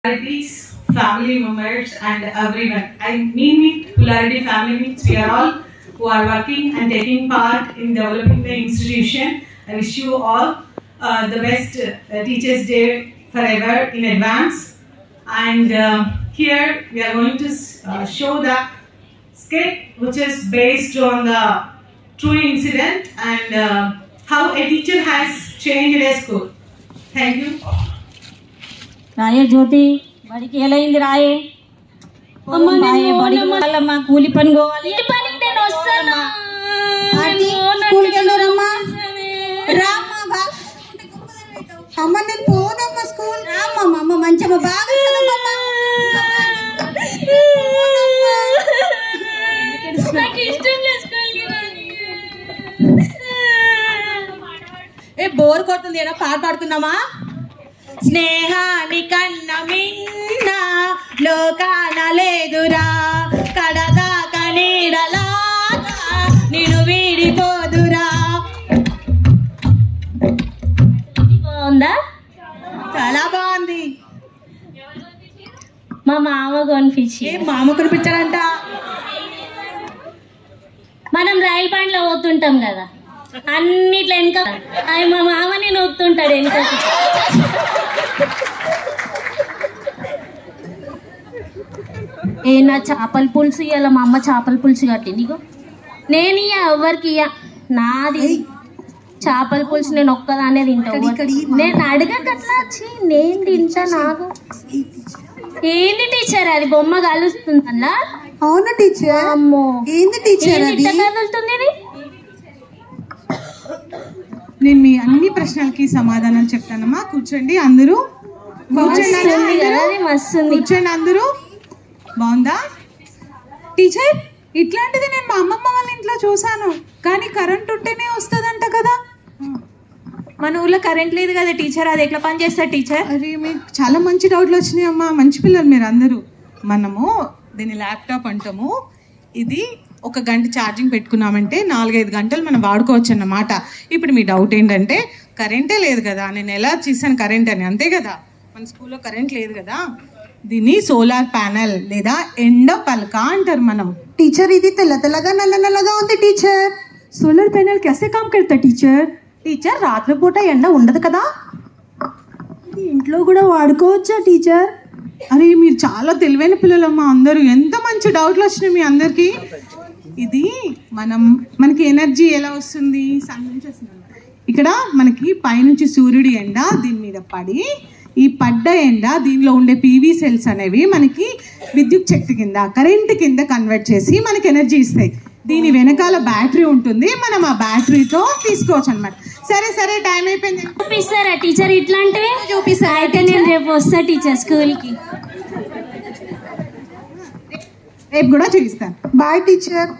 Polarities, family members, and everyone. I mean it, Polarity family means we are all who are working and taking part in developing the institution. I wish you all uh, the best uh, Teachers' Day forever in advance. And uh, here we are going to uh, show the skit which is based on the true incident and uh, how a teacher has changed a school. Thank you. రాయే జ్యోతి బడికి ఎలైంది రాయే బాయే, బడికి పోవాలమ్మా కూలి పని పోవాలి పనికి నేను వస్తాను ఆంటీ, స్కూల్కి వెళ్ళారమ్మా రామ్మా బాగా అమ్మ నేను పోనమ్మా స్కూల్ రామ్మా అమ్మ మంచిగా బాగా చదవమ్మా. నాకు ఇష్టం లేదు స్కూల్కి రానికి. ఏ బోర్ కొడుతుంది ఏదో పాట పాడుకుందామా స్నేహాని కన్న మిన్న లోకాన లేదురా కడదాకా నీడలాగా నేను వీడిపోదురా బాగుందా చాలా బాగుంది మా మామ కొనిపించి ఏ మామ కొనిపించాడంట మనం రైలు బండ్లో పోతుంటాం కదా అన్నిట్లో వెనక అవి మా మామని నొప్పుతుంటాడు వెనక ఏ నా చేపల పులుసు ఇవ్వాల మా అమ్మ చేపల పులుసు కట్టింది ఇగో నేను ఇయ్య ఎవరికి ఇయ్య నాది చేపల పులుసు నేను ఒక్కదాన్నే తింటా ఇక్కడి, ఇక్కడి, నేను అడగకట్లా వచ్చి నేను తింటా నాకు ఏంది టీచర్ అది బొమ్మ కలుస్తుందన్నా అవునా టీచర్ అమ్మో ఏంది టీచర్ ఏంది అది ఇట్లా కదులుతుంది ఇది? నేను మీ అన్ని ప్రశ్నలకి సమాధానం చెప్తానమ్మా కూర్చోండి అందరూ కూర్చోండి అన్న, మస్తుంది కదా అందరూ. అది మస్తుంది కూర్చోండి అందరూ బాగుందా టీచర్ ఇట్లాంటిది నేను మా అమ్మమ్మ వాళ్ళ ఇంట్లో చూసాను కానీ కరెంట్ ఉంటేనే వస్తుందంట కదా మన ఊర్లో కరెంట్ లేదు కదా టీచర్ అది ఎట్లా పని చేస్తారు టీచర్ అరే మీకు చాలా మంచి డౌట్లు వచ్చినాయి అమ్మా మంచి పిల్లలు మీరు అందరూ మనము దీన్ని ల్యాప్టాప్ అంటాము ఇది ఒక గంట ఛార్జింగ్ పెట్టుకున్నామంటే నాలుగైదు గంటలు మనం వాడుకోవచ్చు అన్నమాట ఇప్పుడు మీ డౌట్ ఏంటంటే కరెంటే లేదు కదా నేను ఎలా చూసాను కరెంట్ అని అంతే కదా మన స్కూల్లో కరెంట్ లేదు కదా దీన్ని సోలార్ ప్యానెల్ లేదా ఎండ పలక అంటారు మనం టీచర్ ఇది తెల్ల తెల్లగా నల్ల నల్లగా ఉంది టీచర్ సోలార్ पैनल कैसे काम करता టీచర్ టీచర్ రాత్రి పూట ఎండ ఉండదు కదా ఇది ఇంట్లో కూడా వాడుకోవచ్చా టీచర్ అరే మీరు చాలా తెలివైన పిల్లలమ్మా అందరూ ఎంత మంచి డౌట్లు వచ్చినాయి మీ అందరికీ ఇది మనం మనకి ఎనర్జీ ఎలా వస్తుంది సన్ నుంచి వస్తుంది ఇక్కడ మనకి పైనుంచి సూర్యుడి ఎండ దీని మీద పడి ఈ పడ్డ ఎండ దీనిలో ఉండే పీవీ సెల్స్ అనేవి మనకి విద్యుత్ శక్తి కింద కరెంట్ కింద కన్వర్ట్ చేసి మనకి ఎనర్జీ ఇస్తాయి దీని వెనకాల బ్యాటరీ ఉంటుంది మనం ఆ బ్యాటరీతో తీసుకోవచ్చు అనమాట సరే సరే టైం అయిపోయింది చూపిస్తారా టీచర్ ఇట్లాంటివి చూపిస్తారా అయితే నేను రేపు వస్తా టీచర్ స్కూల్ కి రేపు కూడా చూపిస్తాను బాయ్ టీచర్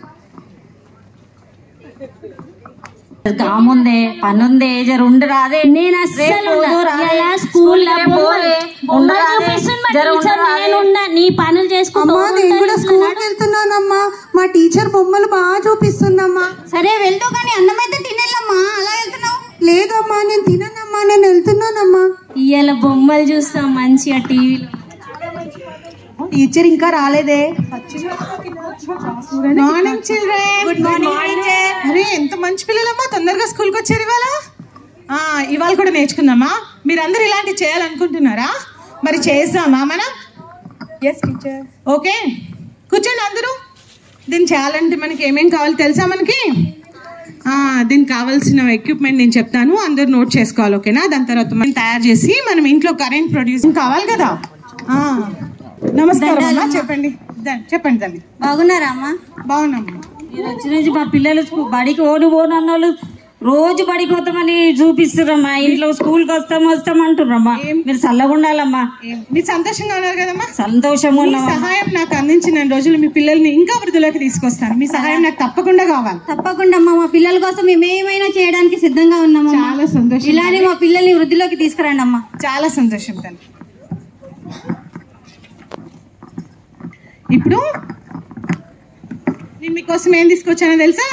కాముందే పనుందే జర ఉండు రాదే నేను అస్సలు రేపు ఉండ. రాదే. ఇలా స్కూల్ లో రేపు బొమ్మలు పోరే. బొమ్మలు ఉండరాదే. చూపిస్తుంది మా జర టీచర్ ఉండరాదే. నేను ఉండ నీ పనులు చేసుకుంటూ అమ్మా నేను కూడా ఉంటాను. స్కూల్కి వెళ్తున్నానమ్మా మా టీచర్ బొమ్మలు బాగా చూపిస్తుందమ్మా సరే వెళ్తూ కానీ అన్నం అయితే తినేళ్ళమ్మా అలా వెళ్తున్నావు లేదమ్మా నేను తిననమ్మా నేను వెళ్తున్నానమ్మా ఇవాళ బొమ్మలు చూస్తాం మంచిగా టీవీలో టీచర్ ఇంకా రాలేదే మార్నింగ్ చిల్డ్రన్ గుడ్ మార్నింగ్ అరే ఎంత మంచి పిల్లలమ్మా తొందరగా స్కూల్కి వచ్చారు ఇవాళ ఆ, ఇవాళ కూడా నేర్చుకుందామా మీరందరూ ఇలాంటివి చేయాలనుకుంటున్నారా మరి చేద్దామా మనం ఎస్ టీచర్ ఓకే కూర్చోండి అందరూ దీన్ని చేయాలంటే మనకి ఏమేం కావాలి తెలుసా మనకి ఆ, దీనికి కావాల్సిన ఎక్విప్మెంట్ నేను చెప్తాను అందరూ నోట్ చేసుకోవాలి ఓకేనా దాని తర్వాత మనం తయారు చేసి మనం ఇంట్లో కరెంట్ ప్రొడ్యూసింగ్ కావాలి కదా ఆ, నమస్కారం అమ్మా చెప్పండి దా- చెప్పండి తల్లి బాగున్నారా అమ్మా బాగున్నామ్మా ఈ వచ్చి నుంచి మా పిల్లలు స్కూ- బడికి ఓను పోను అన్న వాళ్ళు రోజు బడికి పోతామని చూపిస్తుర్రమ్మా ఇంట్లో స్కూల్కి వస్తాం వస్తాం అంటుర్రమ్మా మీరు చల్లగా ఉండాలమ్మా ఏం- మీరు సంతోషంగా ఉన్నారు కదమ్మా సంతోషంగా మీ ఉన్నామా సహాయం నాకు అందించిన రోజులు మీ పిల్లల్ని ఇంకా వృద్ధిలోకి తీసుకొస్తాను మీ సహాయం నాకు తప్పకుండా కావాలి తప్పకుండా అమ్మా మా పిల్లల కోసం మేము ఏమైనా చేయడానికి సిద్ధంగా ఉన్నాము చాలా సంతోషం ఇలానే మా పిల్లల్ని వృద్ధిలోకి తీసుకురండి అమ్మా చాలా సంతోషం తల్లి ఇప్పుడు నేను మీకోసం ఏం తీసుకొచ్చానో తెలుసా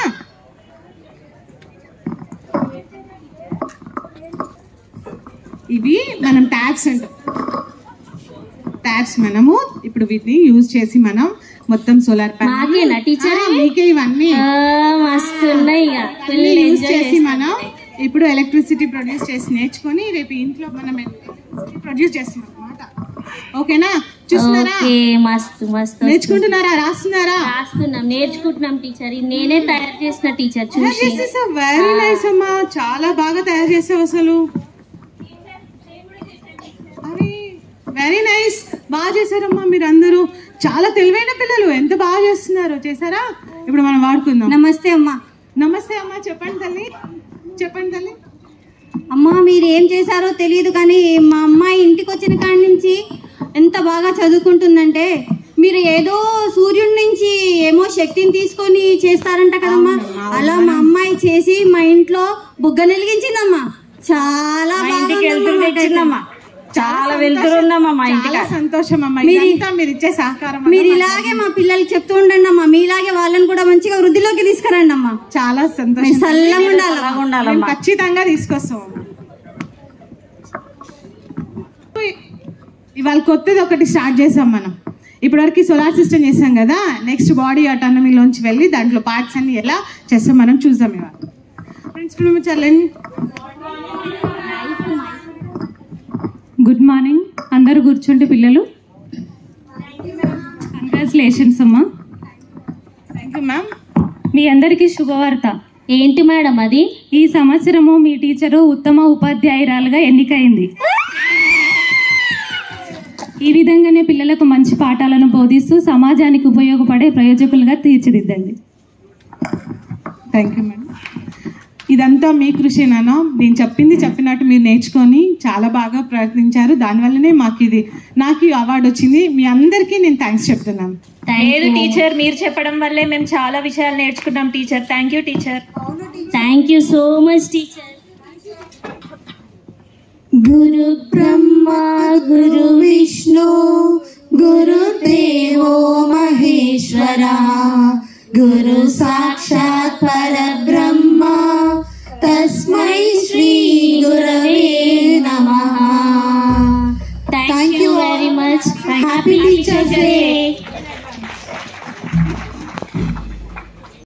ఇవి మనం ట్యాగ్స్ అంటాం వైర్స్ మనము ఇప్పుడు వీటిని యూజ్ చేసి మనం మొత్తం సోలార్ మాకేనా టీచర్ ఇవి? మీకే ఇవన్నీ ఆ, మస్తున్నాయి ఇక ఫుల్ యూజ్ ఎంజాయ్ చేసి మనం ఇప్పుడు ఎలక్ట్రిసిటీ ప్రొడ్యూస్ చేసి నేర్చుకొని రేపు ఇంట్లో మనం ప్రొడ్యూస్ చేస్తున్నాం అనమాట ఓకేనా చూస్తున్నారా ఓకే మస్తు మస్తు నేర్చుకుంటున్నారా రాస్తున్నారా రాస్తున్నాం నేర్చుకుంటున్నాం టీచర్ ఇది నేనే తయారు చేసిన టీచర్ చూసి వెరీ నైస్ అమ్మా చాలా బాగా తయారు చేసావు అసలు అరే వెరీ నైస్ బాగా చేశారమ్మా మీరు అందరూ చాలా తెలివైన పిల్లలు ఎంత బాగా చేస్తున్నారు చేశారా ఇప్పుడు మనం వాడుకుందాం నమస్తే అమ్మా నమస్తే అమ్మా చెప్పండి తల్లి చెప్పండి తల్లి అమ్మా మీరు ఏం చేశారో తెలియదు కానీ మా అమ్మాయి ఇంటికి వచ్చిన కాడి నుంచి ఎంత బాగా చదువుకుంటుందంటే మీరు ఏదో సూర్యుడి నుంచి ఏమో శక్తిని తీసుకొని చేస్తారంట కదమ్మా అలా మా అమ్మాయి చేసి మా ఇంట్లో బుగ్గ వెలిగించిందమ్మా చాలా మా బాగా ఇంటికి వెళ్తురు ఉందమ్మా తెచ్చిందమ్మా చాలా వెళ్తురుందమ్మా మా ఇంటికి చాలా సంతోషం అమ్మా మీరు- ఇదంతా మీరు ఇచ్చే సహకారం వల్ల మీరు ఇలాగే మా పిల్లలకి చెప్తూ ఉండండి అమ్మా మీలాగే వాళ్ళని కూడా మంచిగా వృద్ధిలోకి తీసుకురండి అమ్మా చాలా మీరు సంతోషం చల్లగా ఉండాలి మేము ఉండాలమ్మా ఖచ్చితంగా తీసుకొస్తాం ఇవాళ కొత్తది ఒకటి స్టార్ట్ చేసాం మనం ఇప్పటివరకు సోలార్ సిస్టమ్ చేసాం కదా నెక్స్ట్ బాడీ ఆటానమీలోంచి వెళ్ళి దాంట్లో పార్ట్స్ అన్ని ఎలా చేస్తాం మనం చూసాం ఇవాళ ప్రిన్సిపల్ చల్లండి గుడ్ మార్నింగ్ అందరూ కూర్చోండి పిల్లలు కంగ్రాచులేషన్స్ అమ్మా థ్యాంక్ యూ మ్యామ్ మీ అందరికీ శుభవార్త ఏంటి మేడం అది ఈ సంవత్సరము మీ టీచరు ఉత్తమ ఉపాధ్యాయురాలుగా ఎన్నికైంది ఈ విధంగానే పిల్లలకు మంచి పాఠాలను బోధిస్తూ సమాజానికి ఉపయోగపడే ప్రయోజకులుగా తీర్చిదిద్దండి థ్యాంక్ యూ మేడం ఇదంతా మీ కృషినానో నేను చెప్పింది చెప్పినట్టు మీరు నేర్చుకొని చాలా బాగా ప్రయత్నించారు దానివల్లనే మాకు ఇది నాకు ఈ అవార్డు వచ్చింది మీ అందరికీ నేను థ్యాంక్స్ చెప్తున్నాను లేదు టీచర్ మీరు చెప్పడం వల్లే మేము చాలా విషయాలు నేర్చుకున్నాం teacher thank you teacher thank you so much teacher గురు బ్రహ్మ గురు విష్ణు గురుదేవో మహేశ్వర గురు సాక్షాత్ పరబ్రహ్మ తస్మై శ్రీ గురవే నమ thank you very much happy teachers day